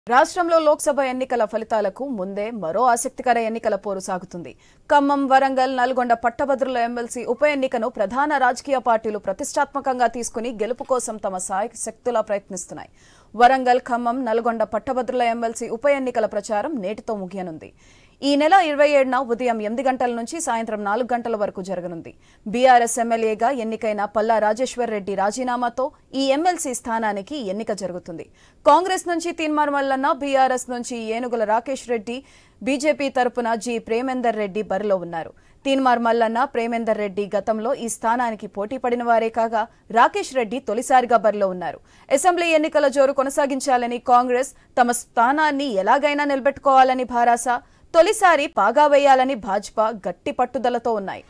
రాష్ట్రంలో లోక్సభ ఎన్నికల ఫలితాలకు ముందే మరో ఆసక్తికర ఎన్నికల పోరు సాగుతుంది ఖమ్మం వరంగల్ నల్గొండ పట్టభద్రుల ఎమ్మెల్సీ ఉప ఎన్నికను ప్రధాన రాజకీయ పార్టీలు ప్రతిష్టాత్మకంగా తీసుకుని గెలుపు కోసం తమ సాయ శక్తులా ప్రయత్నిస్తున్నాయి వరంగల్ ఖమ్మం నల్గొండ పట్టభద్రుల ఎమ్మెల్సీ ఉప ఎన్నికల ప్రచారం నేటితో ముగియనుంది ఈ నెల ఇరవై ఏడున ఉదయం ఎనిమిది గంటల నుంచి సాయంత్రం నాలుగు గంటల వరకు జరగనుంది బీఆర్ఎస్ ఎమ్మెల్యేగా ఎన్నికైన పల్లా రాజేశ్వర్ రెడ్డి రాజీనామాతో ఈ ఎమ్మెల్సీ స్థానానికి ఎన్నిక జరుగుతుంది కాంగ్రెస్ నుంచి తీన్మార్ మల్లన్న బీఆర్ఎస్ నుంచి ఏనుగుల రాకేష్ రెడ్డి బీజేపీ తరపున జి ప్రేమేందర్ రెడ్డి బరిలో ఉన్నారు తీన్మార్ మల్లన్న ప్రేమేందర్ రెడ్డి గతంలో ఈ స్థానానికి పోటీ పడిన వారే కాగా రాకేష్ రెడ్డి తొలిసారిగా బరిలో ఉన్నారు అసెంబ్లీ ఎన్నికల జోరు కొనసాగించాలని కాంగ్రెస్ తమ స్థానాన్ని ఎలాగైనా నిలబెట్టుకోవాలని భారాస తొలిసారి పాగా వేయాలని భాజపా గట్టి పట్టుదలతో ఉన్నాయి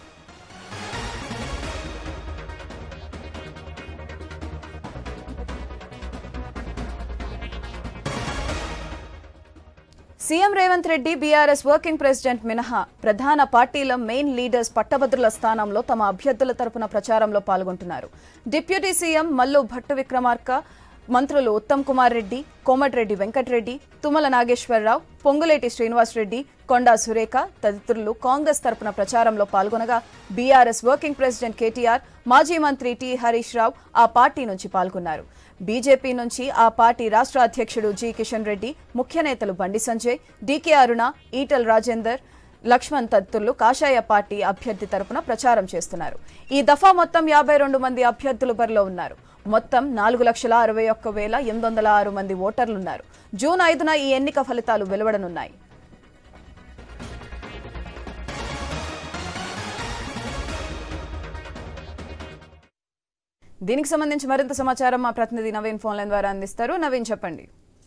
CM Revanth Reddy BRS working president మినహా ప్రధాన పార్టీల మెయిన్ లీడర్స్ పట్టభద్రుల స్థానంలో తమ అభ్యర్థుల తరపున ప్రచారంలో పాల్గొంటున్నారు డిప్యూటీ సీఎం మల్లు భట్టు విక్రమార్క మంత్రులు ఉత్తమ్ కుమార్ రెడ్డి కోమటిరెడ్డి వెంకటరెడ్డి తుమ్మల నాగేశ్వరరావు పొంగులేటి శ్రీనివాసరెడ్డి కొండా సురేఖ తదితరులు కాంగ్రెస్ తరపున ప్రచారంలో పాల్గొనగా బీఆర్ఎస్ వర్కింగ్ ప్రెసిడెంట్ కేటీఆర్ మాజీ మంత్రి టి హరీష్ రావు ఆ పార్టీ నుంచి పాల్గొన్నారు బీజేపీ నుంచి ఆ పార్టీ రాష్ట్ర అధ్యక్షుడు జి కిషన్ రెడ్డి ముఖ్య నేతలు బండి సంజయ్ డీకే అరుణ ఈటల్ రాజేందర్ లక్ష్మణ్ తదితరులు కాషాయ పార్టీ అభ్యర్థి తరపున ప్రచారం చేస్తున్నారు ఈ దఫా మొత్తం యాభై రెండు మంది అభ్యర్థులు బరిలో ఉన్నారు మొత్తం నాలుగు లక్షల అరవై ఒక్క వేల ఎనిమిది వందల ఆరు మంది ఓటర్లున్నారు జూన్ ఐదున ఈ ఎన్నిక ఫలితాలు వెలువడనున్నాయి దీనికి సంబంధించి మరింత సమాచారం మా ప్రతినిధి నవీన్ ఫోన్ లైన్ ద్వారా అందిస్తారు నవీన్ చెప్పండి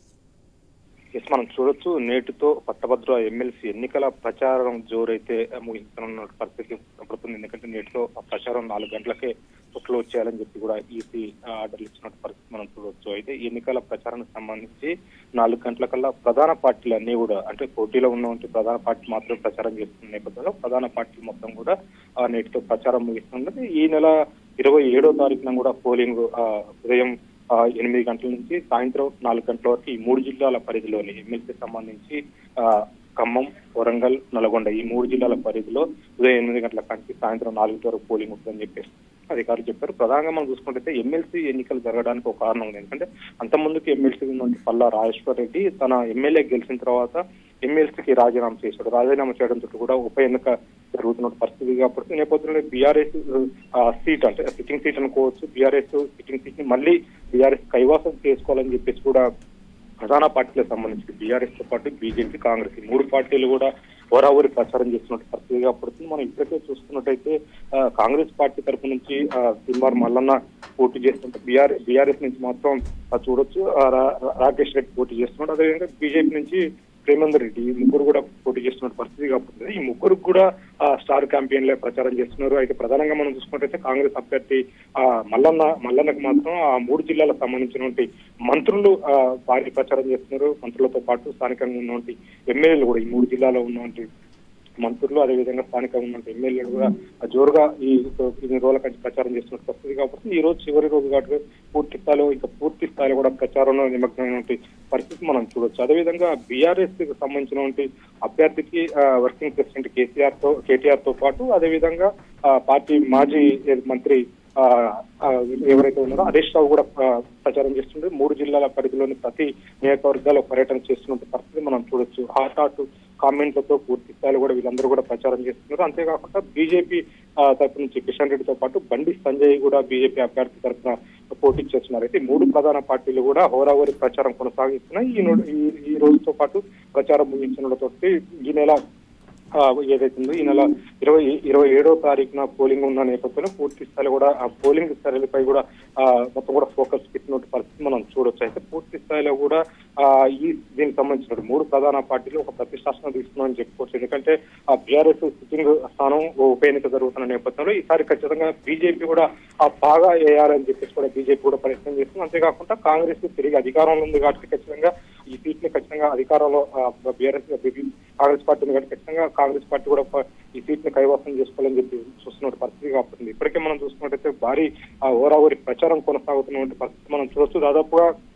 ఎస్ మనం చూడొచ్చు నేటితో పట్టభద్ర ఎమ్మెల్సీ ఎన్నికల ప్రచారం జోరైతే ముగిస్తున్న పరిస్థితి కనపడుతుంది ఎందుకంటే నేటితో ఆ ప్రచారం నాలుగు గంటలకే క్లోజ్ చేయాలని చెప్పి కూడా ఈసీ ఆర్డర్లు ఇచ్చిన పరిస్థితి మనం చూడొచ్చు అయితే ఈ ఎన్నికల ప్రచారానికి సంబంధించి నాలుగు గంటల కల్లా ప్రధాన పార్టీలు అన్ని కూడా అంటే పోటీలో ఉన్నటువంటి ప్రధాన పార్టీ మాత్రమే ప్రచారం చేస్తున్న నేపథ్యంలో ప్రధాన పార్టీలు మొత్తం కూడా ఆ నేటితో ప్రచారం ముగిస్తున్నది ఈ నెల ఇరవై ఏడో తారీఖున కూడా పోలింగ్ ఆ, ఉదయం ఆ, ఎనిమిది గంటల నుంచి సాయంత్రం నాలుగు గంటల వరకు ఈ మూడు జిల్లాల పరిధిలోని ఎమ్మెల్సీ సంబంధించి ఆ, ఖమ్మం వరంగల్ నల్గొండ ఈ మూడు జిల్లాల పరిధిలో ఉదయం ఎనిమిది గంటల నుంచి సాయంత్రం నాలుగు వరకు పోలింగ్ ఉంటుందని చెప్పేసి అధికారులు చెప్పారు ప్రధానంగా మనం చూసుకుంటే ఎమ్మెల్సీ ఎన్నికలు జరగడానికి ఒక కారణం ఉంది ఎందుకంటే అంత ముందుకు ఎమ్మెల్సీ ఉన్నటువంటి పల్లా రాజేశ్వర్ రెడ్డి తన ఎమ్మెల్యే గెలిచిన తర్వాత ఎమ్మెల్సీకి రాజీనామా చేశాడు రాజీనామా చేయడంతో కూడా ఉప ఎన్నిక జరుగుతున్న పరిస్థితి కాబట్టి ఈ నేపథ్యంలో బీఆర్ఎస్ సీట్ అంటే సిట్టింగ్ సీట్ అనుకోవచ్చు బీఆర్ఎస్ సిట్టింగ్ సీట్ ని మళ్ళీ బీఆర్ఎస్ కైవాసం చేసుకోవాలని చెప్పేసి కూడా ప్రధాన పార్టీలకు సంబంధించి బీఆర్ఎస్ తో పాటు బీజేపీ కాంగ్రెస్ ఈ మూడు పార్టీలు కూడా ఓరావరి ప్రచారం చేస్తున్న పరిస్థితిగా పడుతుంది మనం ఇప్పటికే చూస్తున్నట్టయితే ఆ, కాంగ్రెస్ పార్టీ తరపు నుంచి సినిమార్ మల్లన్న పోటీ చేస్తుంటే బీఆర్ బీఆర్ఎస్ నుంచి మాత్రం ఆ, చూడొచ్చు ఆ, రా- రా- రాకేష్ రెడ్డి పోటీ చేస్తున్నాడు అదేవిధంగా బీజేపీ నుంచి ప్రేమేందర్ రెడ్డి ఈ ముగ్గురు కూడా పోటీ చేస్తున్న పరిస్థితి కాబట్టి ఈ ముగ్గురు కూడా ఆ, స్టార్ క్యాంపెయిన్ లో ప్రచారం చేస్తున్నారు అయితే ప్రధానంగా మనం చూసుకున్నట్టయితే కాంగ్రెస్ అభ్యర్థి ఆ, మల్లన్న మల్లన్నకు మాత్రం ఆ మూడు జిల్లాలకు సంబంధించినటువంటి మంత్రులు ఆ, భారీ ప్రచారం చేస్తున్నారు మంత్రులతో పాటు స్థానికంగా ఉన్నటువంటి ఎమ్మెల్యేలు కూడా ఈ మూడు జిల్లాలో ఉన్నటువంటి మంత్రులు అదేవిధంగా స్థానికంగా ఉన్న ఎమ్మెల్యేలు కూడా జోరుగా ఈ ఇన్ని రోజుల నుంచి ప్రచారం చేస్తున్న పరిస్థితి కాబట్టి ఈ రోజు చివరి రోజు కాబట్టి పూర్తి స్థాయిలో ఇంకా పూర్తి స్థాయిలో కూడా ప్రచారంలో నిమగ్నమైనటువంటి పరిస్థితి మనం చూడొచ్చు అదేవిధంగా బీఆర్ఎస్ కి సంబంధించినటువంటి అభ్యర్థికి ఆ, వర్కింగ్ ప్రెసిడెంట్ కేసీఆర్ తో కేటీఆర్ తో పాటు అదేవిధంగా ఆ, పార్టీ మాజీ మంత్రి ఆ, ఆ, ఎవరైతే ఉన్నారో హరీష్ రావు కూడా ఆ, ప్రచారం చేస్తుంటే మూడు జిల్లాల పరిధిలోని ప్రతి నియోజకవర్గాల్లో పర్యటన చేస్తున్న పరిస్థితి మనం చూడొచ్చు హాట్ హాట్ కామెంట్లతో పూర్తి స్థాయిలో కూడా వీళ్ళందరూ కూడా ప్రచారం చేస్తున్నారు అంతేకాకుండా బీజేపీ తరపు నుంచి కిషన్ రెడ్డితో పాటు బండి సంజయ్ కూడా బీజేపీ అభ్యర్థి తరఫున పోటీ చేస్తున్నారు అయితే ఈ మూడు ప్రధాన పార్టీలు కూడా హోరాహోరీ ప్రచారం కొనసాగిస్తున్నాయి ఈ నో- ఈ- ఈ రోజుతో పాటు ప్రచారం ముగించడంతో ఈ నెల ఆ, ఏదైతే ఉందో ఈ నెల ఇరవై ఇరవై ఏడో తారీఖున పోలింగ్ ఉన్న నేపథ్యంలో పూర్తి స్థాయిలో కూడా ఆ పోలింగ్ సరళిపై కూడా ఆ, మొత్తం కూడా ఫోకస్ పెట్టినట్టు పరిస్థితి మనం చూడొచ్చు అయితే పూర్తి స్థాయిలో కూడా ఆ, ఈ దీనికి సంబంధించిన మూడు ప్రధాన పార్టీలు ఒక ప్రతిష్టాత్మక తీసుకున్నామని చెప్పుకోవచ్చు ఎందుకంటే ఆ బీఆర్ఎస్ సిట్టింగ్ స్థానం ఓ ఉప ఎన్నిక జరుగుతున్న నేపథ్యంలో ఈసారి ఖచ్చితంగా బీజేపీ కూడా ఆ బాగా వేయాలని చెప్పేసి కూడా బీజేపీ కూడా ప్రయత్నం చేస్తుంది అంతేకాకుండా కాంగ్రెస్ తిరిగి అధికారంలో ఉంది కాబట్టి ఖచ్చితంగా ఈ సీట్ ని ఖచ్చితంగా అధికారంలో బీఆర్ఎస్ కాంగ్రెస్ పార్టీ ఉంది కాబట్టి ఖచ్చితంగా కాంగ్రెస్ పార్టీ కూడా ప- ఈ సీట్ ని కైవసం చేసుకోవాలని చెప్పి చూస్తున్న పరిస్థితి కాబట్టి ఇప్పటికే మనం చూసుకున్నట్టయితే భారీ ఆ, ఓరావరి ప్రచారం కొనసాగుతున్నటువంటి పరిస్థితి మనం చూడొచ్చు దాదాపుగా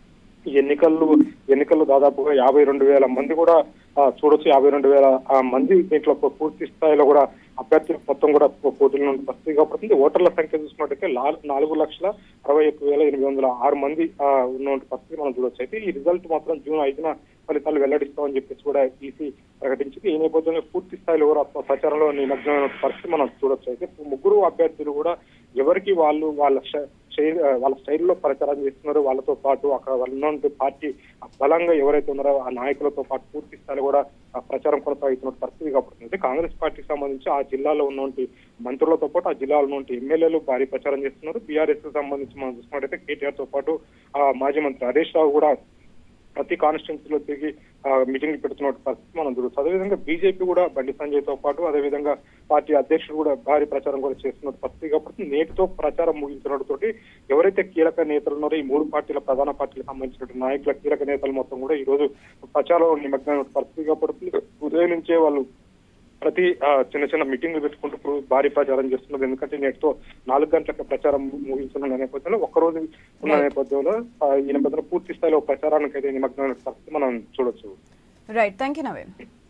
ఈ ఎన్నికల్లో ఎన్నికల్లో దాదాపుగా యాభై రెండు వేల మంది కూడా ఆ, చూడొచ్చు యాభై రెండు వేల ఆ, మంది దీంట్లో పూ- పూర్తి స్థాయిలో కూడా అభ్యర్థులు మొత్తం కూడా పో- పోటీలో ఉన్న పరిస్థితి కాబట్టి ఓటర్ల సంఖ్య చూసుకున్నట్టయితే లా- నాలుగు లక్షల అరవై ఒక్క వేల ఎనిమిది వందల ఆరు మంది ఆ, ఉన్నటువంటి పరిస్థితి మనం చూడొచ్చు అయితే ఈ రిజల్ట్ మాత్రం జూన్ ఐదున ఫలితాలు వెల్లడిస్తామని చెప్పేసి కూడా ఈసీ ప్రకటించింది ఈ నేపథ్యంలో పూర్తి స్థాయిలో కూడా ప్రచారంలో నిమగ్నమైన పరిస్థితి మనం చూడొచ్చు అయితే ముగ్గురు అభ్యర్థులు కూడా ఎవరికి వాళ్ళు వాళ్ళ శ- శై- వాళ్ళ స్టైల్లో ప్రచారం చేస్తున్నారు వాళ్ళతో పాటు అక్కడ వాళ్ళు ఉన్నటువంటి పార్టీ బలంగా ఎవరైతే ఉన్నారో ఆ నాయకులతో పాటు పూర్తి స్థాయిలో కూడా ఆ ప్రచారం కొనసాగుతున్న పరిస్థితి కాబట్టి కాంగ్రెస్ పార్టీకి సంబంధించి ఆ జిల్లాలో ఉన్నటువంటి మంత్రులతో పాటు ఆ జిల్లాలో ఉన్నటువంటి ఎమ్మెల్యేలు భారీ ప్రచారం చేస్తున్నారు బీఆర్ఎస్ కి సంబంధించి మనం చూసుకున్నట్టయితే కేటీఆర్ తో పాటు ఆ మాజీ మంత్రి హరీష్ రావు కూడా ప్రతి కాన్స్టిట్యున్సీలో తిరిగి మీటింగ్ పెడుతున్న పరిస్థితి మనం చూడొచ్చు అదేవిధంగా బీజేపీ కూడా బండి సంజయ్ తో పాటు అదేవిధంగా పార్టీ అధ్యక్షుడు కూడా భారీ ప్రచారం కూడా చేస్తున్న పరిస్థితి కాబట్టి నేటితో ప్రచారం ముగించడంతోటి ఎవరైతే కీలక నేతలు ఉన్నారో ఈ మూడు పార్టీల ప్రధాన పార్టీలకు సంబంధించిన నాయకుల కీలక నేతలు మొత్తం కూడా ఈ రోజు ప్రచారంలో నిమగ్నమైన పరిస్థితి కాబట్టి ఉదయం నుంచే వాళ్ళు ప్రతి ఆ, చిన్న చిన్న మీటింగ్లు పెట్టుకుంటూ ఇప్పుడు భారీ ప్రచారం చేస్తున్నారు ఎందుకంటే నేటితో నాలుగు గంటలకు ప్రచారం ముగించనున్న నేపథ్యంలో ఒక్కరోజు ఉన్న Right. నేపథ్యంలో ఆ, ఈ నేపథ్యంలో పూర్తి స్థాయిలో ప్రచారానికి అయితే నిమగ్నమైన పరిస్థితి మనం చూడొచ్చు రైట్ థ్యాంక్ యూ నవీన్